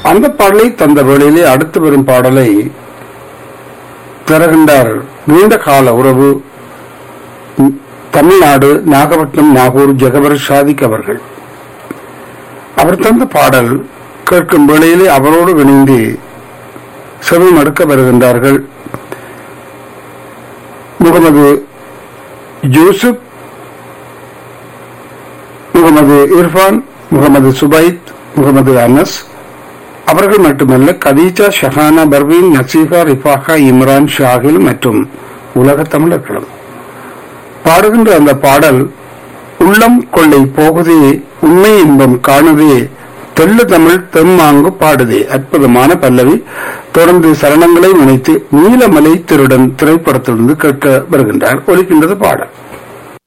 அந்த பாடலை தந்த வேளையிலே அடுத்து வரும் பாடலை தருகின்றார் நீண்ட கால உறவு ம், தமிழ்நாடு நாகப்பட்டினம் நாகூர் ஜெகவர் ஷாதிக் அவர்கள் அவர் தந்த பாடல் கேட்கும் வேளையிலே அவரோடு இணைந்து செவி மடுக்க வருகின்றார்கள் முகமது யூசுப் முகமது இர்ஃபான் முகமது சுபைத் முகமது அனஸ் அவர்கள் மட்டுமல்ல கதீஜா ஷஹானா பர்வீன் நசீஃபா ரிஃபாகா இம்ரான் ஷாகில் மற்றும் உலக தமிழர்களும் பாடுகின்ற அந்த பாடல் உள்ளம் கொள்ளை போகுதே உண்மை இன்பம் காணுதே தெள்ளு தமிழ் தெம்மாங்கு பாடுதே அற்புதமான பல்லவி தொடர்ந்து சரணங்களை நினைத்து நீலமலை திருடன் திரைப்படத்திலிருந்து கேட்க வருகின்றார் ஒலிக்கின்றது பாடல்